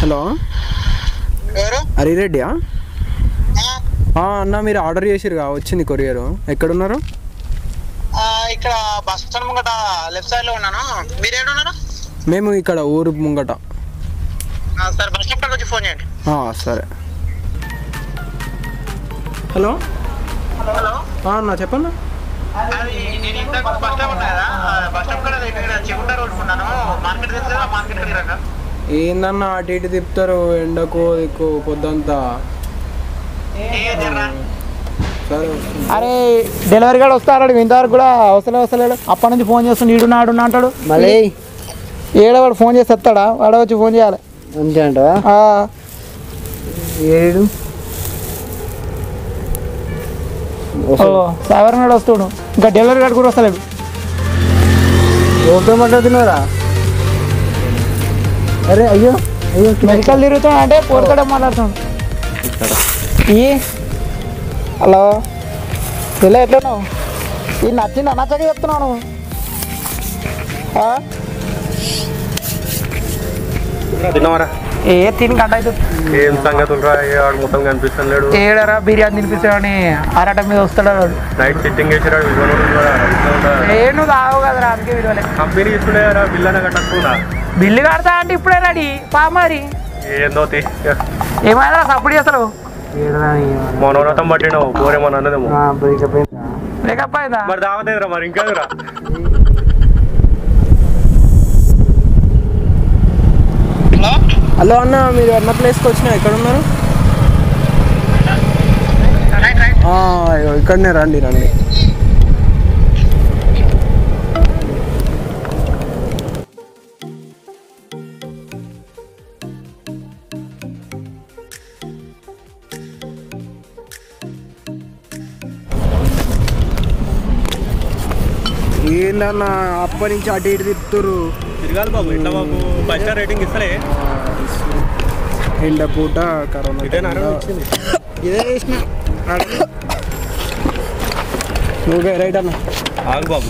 Hello ఎవరు హరిరెడ్డియా ఆ, ఆ, అన్న మీరు ఆర్డర్ చేసిరుగా వచ్చింది కొరియర్ ఎక్కడున్నారు ఆ, ఇక్కడ బస్ స్టాండ్ ముంగట లెఫ్ట్ సైడ్ లో ఉన్నాను మీరు ఏడు ఉన్నారు మేము ఇక్కడ ఊరు ముంగట ఆ, సరే బస్ స్టాప్ కాడికి వచ్చి ఫోన్ చేయండి ఆ, సరే హలో హలో ఆ, అన్న చెప్పన్నా అది నేను ఇంతకు బస్ స్టాప్ ఉన్నా కదా ఆ, బస్ స్టాప్ కాడ ఇక్కడ చిగుంట రోడ్ ఉన్నాను మార్కెట్ తెలుసు కదా మార్కెట్ కాడికి రండి ఏందన్న అటు ఇటు తిప్పుతారు ఎండకు దిక్కు పొద్దంతా ఏ జర్రా సరే అరే డెలివరీ గార్డ్ వస్తాడు ఇంతవరకు కూడా అవసరం వస్తలేడు అప్పటి నుంచి ఫోన్ చేస్తుండు ఈడు నాడు అంటాడు మళ్ళీ ఏడో వాడు ఫోన్ చేసి వస్తాడా వాడే వచ్చి ఫోన్ చేయాలి అంతే అంటవా ఆ, ఏడు ఓ సాగర్ నాడు వస్తాడు ఇంకా డెలివరీ గార్డ్ కూడా వస్తలేడు ఓకే మాట్లాడుతున్నారా అరే అయ్యో అయ్యో మెడికల్ తిరుగుతాడు అంటే పోరుతాడే మాట్లాడుతాడు ఈ హలో ఇలా ఎట్లున్నావు ఈ నచ్చింది నచ్చక చెప్తున్నావు నువ్వు ఆ? తిన్నావరా ఏ తిని గంట అవుతుంది ఏం సంగతులు రా ఆడు మొత్తం కనిపిస్తాను లేడు ఏడరా బిర్యానీ తినిపిస్తాడని ఆరాట మీద వస్తాడు వాడు. నైట్ సిట్టింగ్ చేసిరాడు ఏ నువ్వు తాగవు కదరా అందుకే విలువలే కంపెనీ ఇస్తుండేరా బిల్ అనే కట్టకుండా బిల్లు కడతా అంటే ఇప్పుడే రెడీ పా మరి ఏందో తీ ఏమైనా సపోర్ట్ చేస్తారు మనోరథం పట్టినావు పోరేమో అన్నదేమో బ్రేకప్ లేకపోయిందా మరి దావతేదిరా మరి ఇంకేదిరా హలో హలో అన్న మీరు అన్న ప్లేస్కి వచ్చినా ఎక్కడున్నారు రైట్ రైట్ ఆ, ఇగో ఇక్కడనే రండి రండి ఏందన్న అప్పటి నుంచి అటు ఇటు తిప్పుతురు తిరగాలి బాబు ఇట్లా బాబు ఫైవ్ స్టార్ రేటింగ్ ఇస్తలే ఎండ పూట కరోనా ఇదేనా టైంలో. వచ్చింది ఇదే చేసిన నువ్వే రైట్ అన్న ఆగు బాబు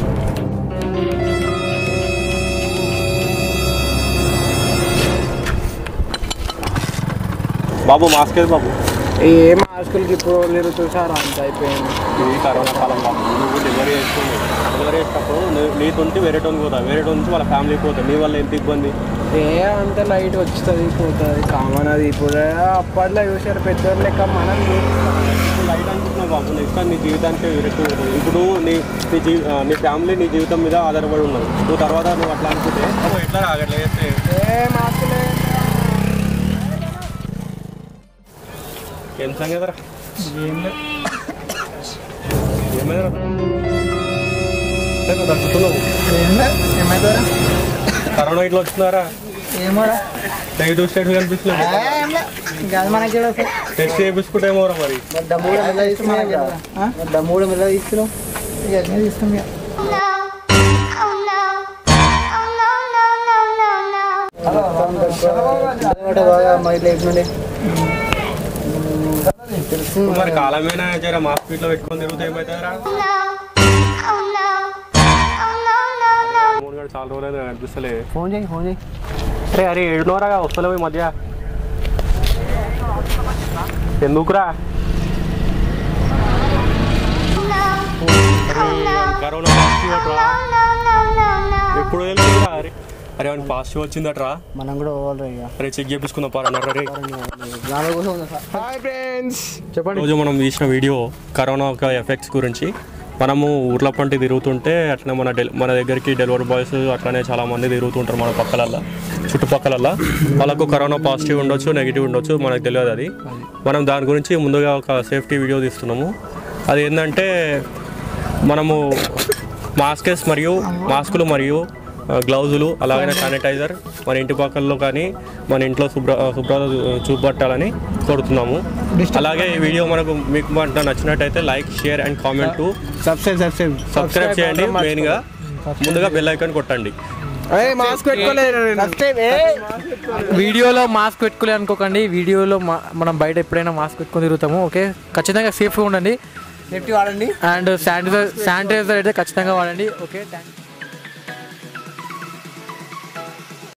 బాబు మాస్క్ ఏది బాబు ఏ మాస్కులకి ఇప్పుడు మీరు చూసారా అంత అయిపోయింది ఇది కరోనా కాలం బాబు నువ్వు డెలివరీ చేసుకుంది డెలివరీ చేసేటప్పుడు నీ- నీతోంటి వేరే టోన్కి పోతా వేరే టోన్ నుంచి వాళ్ళ ఫ్యామిలీకి పోతా నీ వల్ల ఎంత ఇబ్బంది ఏ అంత లైట్ వస్తుంది పోతుంది కామన్ అది ఇప్పుడు అప్పట్లో చూసారు పెద్దోళ్ళు లెక్క మనం ఇప్పుడు లైట్ అనుకుంటున్నావు బాబు నెక్స్ట్ నీ జీవితానికి విరక్తి ఉంటుంది ఇప్పుడు నీ నీ జీ ఆ, నీ ఫ్యామిలీ నీ జీవితం మీద ఆధారపడి ఉన్నది నువ్వు తర్వాత నువ్వు అట్లా అనుకుంటే బాబు ఎట్లా రాగట్లే చేస్తే ఏ మాస్కులే ఏం సంగతిరా ఏమైందిరా లేదు, తగ్గుతున్నావు ఏమైందా కరోనా ఇట్లా వచ్చిందారా ఏమోరా నెగిటివ్ స్టేట్ కనిపిస్తుంది కాదు మనకి టెస్ట్ చేయించుకుంటే ఏమోరా మరి డమ్ము కూడా మెల్ల తీసుకున్నావు డమ్ము కూడా మెల్ల తీసుకున్నావు ఇవన్నీ తీస్తాం ఇక. No. Oh no. Oh no, no, no, no, no. బాగా మైట్ లేకుండా తెలుసు మరి కాలమేనా జర మాస్క్ ఇట్లా పెట్టుకొని తిరుగుతే ఏమవుతుందిరా No. Oh no. Oh no, no, no. మూడు గంటలు చాలా రోజులు కనిపిస్తలే ఫోన్ చేయి ఫోన్ చేయి అరే అరే ఏడున్నోరా వస్తలేవు ఈ మధ్య ఎందుకురా Oh no. కరోనా పాజిటివ్ అట్రా No, no, no, no. ఎప్పుడు తెలుసురా అరే అరే వానికి పాజిటివ్ వచ్చిందట్రా మనం కూడా పోవాలి ఇక అరే చెక్ చేపించుకుందాం పారన్నారు రే దాని కోసం ఉందా సార్ హాయ్ ఫ్రెండ్స్ చెప్పండి రోజు మనం తీసిన వీడియో కరోనా యొక్క ఎఫెక్ట్స్ గురించి మనము ఊర్ల పంటి తిరుగుతుంటే అట్లనే మన డెల్ మన దగ్గరికి డెలివరీ బాయ్స్ అట్లనే చాలా మంది తిరుగుతుంటారు మన పక్కలల్లా చుట్టుపక్కలల్లా వాళ్ళకు కరోనా పాజిటివ్ ఉండొచ్చు నెగిటివ్ ఉండొచ్చు మనకు తెలియదు అది మనం దాని గురించి ముందుగా ఒక సేఫ్టీ వీడియో తీస్తున్నాము అది ఏంటంటే మనము మాస్కెస్ మరియు మాస్కులు మరియు ఆ, గ్లౌజులు అలాగనే శానిటైజర్ మన ఇంటి పక్కల్లో కానీ మన ఇంట్లో శుభ్ర శుభ్రత చూపట్టాలని కోరుతున్నాము అలాగే ఈ వీడియో మనకు మీకు మాట నచ్చినట్టయితే like share and comment to subscribe subscribe subscribe చేయండి మెయిన్గా ముందుగా బెల్ ఐకాన్ కొట్టండి మాస్క్ పెట్టుకోలేదు వీడియోలో మాస్క్ పెట్టుకోలే అనుకోకండి వీడియోలో మా- మనం బయట ఎప్పుడైనా మాస్క్ పెట్టుకొని తిరుగుతాము ఓకే ఖచ్చితంగా సేఫ్గా ఉండండి సేఫ్టీ వాడండి అండ్ శానిటైజర్ శానిటైజర్ అయితే ఖచ్చితంగా వాడండి ఓకే థ్యాంక్